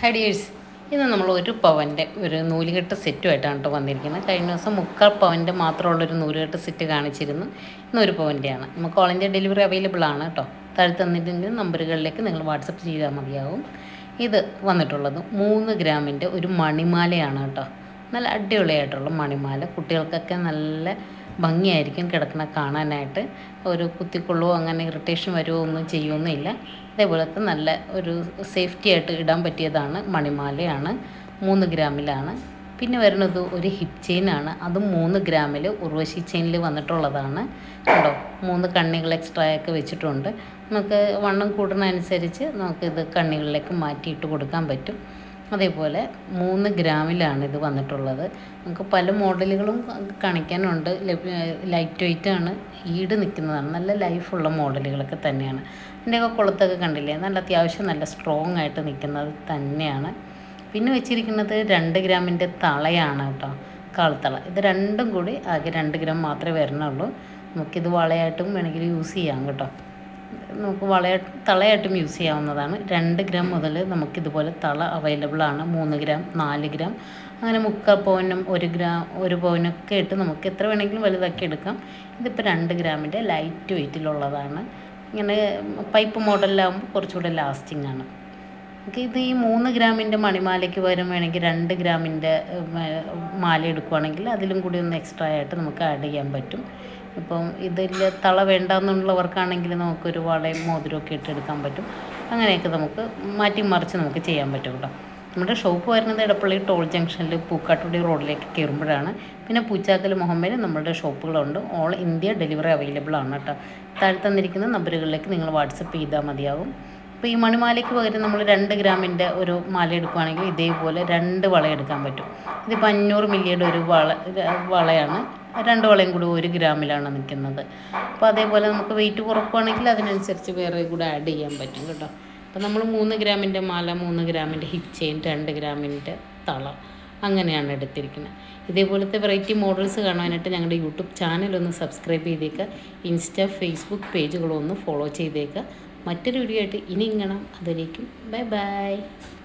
ഹൈഡിയേഴ്സ് ഇന്ന് നമ്മൾ ഒരു പവൻ്റെ ഒരു നൂലുകെട്ട് സെറ്റുമായിട്ടാണ് കേട്ടോ വന്നിരിക്കുന്നത് കഴിഞ്ഞ ദിവസം മുക്കാൽ പവൻ്റെ മാത്രമുള്ളൊരു നൂലുകെട്ട് സെറ്റ് കാണിച്ചിരുന്നു ഇന്ന് ഒരു പവൻ്റെയാണ് നമുക്ക് ഓൾ ഇന്ത്യ ഡെലിവറി അവൈലബിൾ ആണ് കേട്ടോ താഴെ തന്നിട്ടുണ്ട് നമ്പറുകളിലേക്ക് നിങ്ങൾ വാട്സപ്പ് ചെയ്താൽ മതിയാവും ഇത് വന്നിട്ടുള്ളത് മൂന്ന് ഗ്രാമിൻ്റെ ഒരു മണിമാലയാണ് കേട്ടോ നല്ല അടിപൊളിയായിട്ടുള്ള മണിമാല കുട്ടികൾക്കൊക്കെ നല്ല ഭംഗിയായിരിക്കും കിടക്കണ കാണാനായിട്ട് ഒരു കുത്തിക്കൊള്ളുവോ അങ്ങനെ ഇറിറ്റേഷൻ വരുമോ ഒന്നും ചെയ്യുമൊന്നുമില്ല അതേപോലത്തെ നല്ല ഒരു സേഫ്റ്റി ആയിട്ട് ഇടാൻ പറ്റിയതാണ് മണിമാലയാണ് മൂന്ന് ഗ്രാമിലാണ് പിന്നെ വരുന്നത് ഒരു ഹിപ്പ് ചെയിനാണ് അതും മൂന്ന് ഗ്രാമിൽ ഉർവശി ചെയിനിൽ വന്നിട്ടുള്ളതാണ് കേട്ടോ മൂന്ന് കണ്ണികൾ എക്സ്ട്രാ ഒക്കെ വെച്ചിട്ടുണ്ട് നമുക്ക് വണ്ണം കൂടുന്നതനുസരിച്ച് നമുക്കിത് കണ്ണികളിലേക്ക് മാറ്റിയിട്ട് കൊടുക്കാൻ പറ്റും അതേപോലെ മൂന്ന് ഗ്രാമിലാണ് ഇത് വന്നിട്ടുള്ളത് നമുക്ക് പല മോഡലുകളും കാണിക്കാനുണ്ട് ലൈറ്റ് വെയിറ്റ് ആണ് ഈട് നിൽക്കുന്നതാണ് നല്ല ലൈഫുള്ള മോഡലുകളൊക്കെ തന്നെയാണ് ഇതിൻ്റെയൊക്കെ കുളത്തൊക്കെ കണ്ടില്ലേ നല്ല അത്യാവശ്യം നല്ല സ്ട്രോങ് ആയിട്ട് നിൽക്കുന്നത് തന്നെയാണ് പിന്നെ വെച്ചിരിക്കുന്നത് രണ്ട് ഗ്രാമിൻ്റെ തളയാണ് കേട്ടോ കാൾത്തള ഇത് രണ്ടും കൂടി ആകെ രണ്ട് ഗ്രാം മാത്രമേ വരണുള്ളൂ നമുക്കിത് വളയായിട്ടും വേണമെങ്കിൽ യൂസ് ചെയ്യാം കേട്ടോ നമുക്ക് വളയ തളയായിട്ടും യൂസ് ചെയ്യാവുന്നതാണ് രണ്ട് ഗ്രാം മുതൽ നമുക്കിതുപോലെ തള അവൈലബിൾ ആണ് മൂന്ന് ഗ്രാം നാല് ഗ്രാം അങ്ങനെ മുക്കാൽ പവനും ഒരു ഗ്രാം ഒരു പവനൊക്കെ ഇട്ട് നമുക്ക് എത്ര വേണമെങ്കിലും വലുതാക്കി എടുക്കാം ഇതിപ്പോൾ രണ്ട് ഗ്രാമിൻ്റെ ലൈറ്റ് വെയിറ്റിലുള്ളതാണ് ഇങ്ങനെ പൈപ്പ് മോഡലിലാകുമ്പോൾ കുറച്ചുകൂടെ ലാസ്റ്റിംഗ് ആണ് നമുക്ക് ഇത് ഈ മൂന്ന് ഗ്രാമിൻ്റെ മണിമാലയ്ക്ക് പകരം വേണമെങ്കിൽ രണ്ട് ഗ്രാമിൻ്റെ മാല എടുക്കുവാണെങ്കിൽ അതിലും കൂടി ഒന്ന് എക്സ്ട്രാ ആയിട്ട് നമുക്ക് ആഡ് ചെയ്യാൻ പറ്റും ഇപ്പം ഇതിൽ തള വേണ്ടെന്നുള്ളവർക്കാണെങ്കിൽ നമുക്കൊരു വളയും മോതിരമൊക്കെ ഇട്ടെടുക്കാൻ പറ്റും അങ്ങനെയൊക്കെ നമുക്ക് മാറ്റി മറിച്ച് നമുക്ക് ചെയ്യാൻ പറ്റും കേട്ടോ നമ്മുടെ ഷോപ്പ് വരുന്നത് ഇടപ്പള്ളി ടോൾ ജംഗ്ഷനിൽ പൂക്കാട്ടുപടി റോഡിലേക്ക് കയറുമ്പോഴാണ് പിന്നെ പൂച്ചാക്കൽ മുഹമ്മയിൽ നമ്മുടെ ഷോപ്പുകളുണ്ട് ഓൾ ഇന്ത്യ ഡെലിവറി അവൈലബിൾ ആണ് കേട്ടോ താഴെ തന്നിരിക്കുന്ന നമ്പറുകളിലേക്ക് നിങ്ങൾ വാട്സപ്പ് ചെയ്താൽ മതിയാകും അപ്പോൾ ഈ മണിമാലയ്ക്ക് പകരം നമ്മൾ രണ്ട് ഗ്രാമിൻ്റെ ഒരു മാല എടുക്കുകയാണെങ്കിൽ ഇതേപോലെ രണ്ട് വള എടുക്കാൻ പറ്റും ഇതിപ്പോൾ അഞ്ഞൂറ് മില്ലിയുടെ ഒരു വള വളയാണ് രണ്ട് വളയും കൂടി ഒരു ഗ്രാമിലാണ് നിൽക്കുന്നത് അപ്പോൾ അതേപോലെ നമുക്ക് വെയിറ്റ് കുറക്കുകയാണെങ്കിൽ അതിനനുസരിച്ച് വേറെ കൂടെ ആഡ് ചെയ്യാൻ പറ്റും കേട്ടോ അപ്പോൾ നമ്മൾ മൂന്ന് ഗ്രാമിൻ്റെ മാല മൂന്ന് ഗ്രാമിൻ്റെ ഹിപ്പ് ചെയിൻ രണ്ട് ഗ്രാമിൻ്റെ തള അങ്ങനെയാണ് എടുത്തിരിക്കുന്നത് ഇതേപോലത്തെ വെറൈറ്റി മോഡൽസ് കാണാനായിട്ട് ഞങ്ങളുടെ യൂട്യൂബ് ചാനൽ ഒന്ന് സബ്സ്ക്രൈബ് ചെയ്തേക്കുക ഇൻസ്റ്റ ഫേസ്ബുക്ക് പേജുകളൊന്ന് ഫോളോ ചെയ്തേക്കുക മറ്റൊരു വീഡിയോ ആയിട്ട് ഇനി കാണാം അതിലേക്കും ബൈ ബൈ